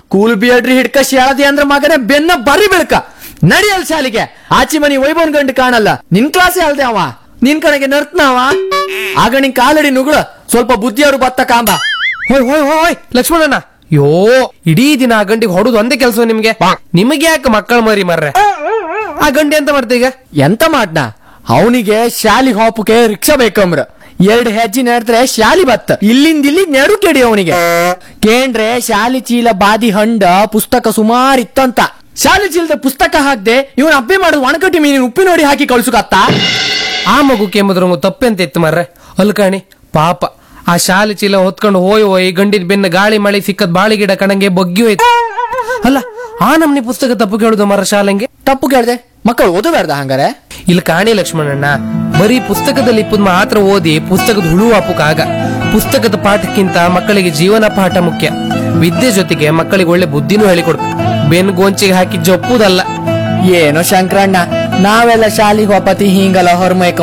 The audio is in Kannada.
ಕೂಲ್ ಬಿಯಡ್ರಿ ಹಿಡ್ಕ ಶಾಳದಿ ಅಂದ್ರ ಮಗನೇ ಬೆನ್ನ ಬರಿ ಬೆಳ್ಕ ನಡಿಯಲ್ ಶಾಲಿಗೆ ಆಚಿ ಮನಿ ವೈಭವನ್ ಗಂಡು ಕಾಣಲ್ಲ ನಿನ್ ಕ್ಲಾಸೇ ಅಲ್ದೆ ಅವ ನಿನ್ ಕಡೆಗೆ ನರ್ತನವ ಆಗ ನಿನ್ ಕಾಲಡಿ ನುಗ್ಳ ಸ್ವಲ್ಪ ಬುದ್ಧಿಯವರು ಬತ್ತ ಕಾಂಬ ಹೋಯ್ ಹೋಯ್ ಹೋಯ್ ಲಕ್ಷ್ಮಣಣ್ಣ ಯೋ ಇಡೀ ದಿನ ಆ ಗಂಡಿಗೆ ಹೊಡುದು ಒಂದೇ ಕೆಲಸ ನಿಮ್ಗೆ ನಿಮಗೆ ಯಾಕೆ ಮಕ್ಕಳ ಮರಿ ಮರ್ರೆ ಆ ಗಂಡಿ ಎಂತ ಮಾಡ್ತ ಈಗ ಎಂತ ಮಾಡ್ನ ಅವನಿಗೆ ಶಾಲಿ ಹೋಪಕ್ಕೆ ರಿಕ್ಷಾ ಬೇಕಂಬ್ರ ಎರಡ್ ಹೆಜ್ಜೆ ನಡೆದ್ರೆ ಶಾಲಿ ಬತ್ತ ಇಲ್ಲಿಂದ ಇಲ್ಲಿ ನೆಡು ಕೆಡಿ ಅವನಿಗೆ ಕೇಂದ್ರೆ ಶಾಲಿ ಚೀಲ ಬಾದಿ ಹಂಡ ಪುಸ್ತಕ ಸುಮಾರ್ ಇತ್ತಂತ ಶಾಲಿ ಚೀಲದ ಪುಸ್ತಕ ಹಾಕ್ದೆ ಇವನ್ ಅಪ್ಪೆ ಮಾಡೋದು ಒಣಕಟ್ಟಿ ಮೀನಿನ ಉಪ್ಪಿ ನೋಡಿ ಹಾಕಿ ಕಳ್ಸುಕತ್ತ ಆ ಮಗುಕ್ಕೆ ಎಂಬುದ್ರ ತಪ್ಪೆಂತ ಇತ್ತು ಮರ್ರೆ ಅಲ್ಕಾಣಿ ಪಾಪ ಆ ಶಾಲೆ ಚೀಲ ಹೊತ್ಕೊಂಡು ಹೋಯ್ ಹೋಯ್ ಗಂಡಿನ ಬೆನ್ನ ಗಾಳಿ ಮಳೆ ಸಿಕ್ಕದ್ ಬಾಳಿ ಗಿಡ ಕಣಂಗೆ ಬಗ್ಗಿ ಹೋಯ್ತು ಅಲ್ಲ ಆ ನಮ್ನಿ ಪುಸ್ತಕ ತಪ್ಪು ಕೇಳುದು ಮರ ಶಾಲೆಂಗೆ ತಪ್ಪು ಕೇಳ್ದೆ ಮಕ್ಕಳು ಓದಬೇಡ್ದ ಹಂಗಾರೆ ಇಲ್ಲಿ ಕಾಣಿ ಲಕ್ಷ್ಮಣಣ್ಣ ಬರೀ ಪುಸ್ತಕದಲ್ಲಿ ಇಪ್ಪದ್ ಮಾತ್ರ ಓದಿ ಪುಸ್ತಕದ ಹುಳು ಆಗ ಪುಸ್ತಕದ ಪಾಠಕ್ಕಿಂತ ಮಕ್ಕಳಿಗೆ ಜೀವನ ಪಾಠ ಮುಖ್ಯ ವಿದ್ಯೆ ಜೊತೆಗೆ ಮಕ್ಕಳಿಗೆ ಒಳ್ಳೆ ಬುದ್ಧಿನೂ ಹೇಳಿಕೊಡು ಬೆನ್ ಗೋಂಚಿಗೆ ಹಾಕಿ ಜಪ್ಪುದಲ್ಲ ಏನೋ ಶಂಕರಣ್ಣ ನಾವೆಲ್ಲ ಶಾಲಿ ಹೋಪತಿ ಹಿಂಗಲ್ಲ ಹೊರಮೈಕ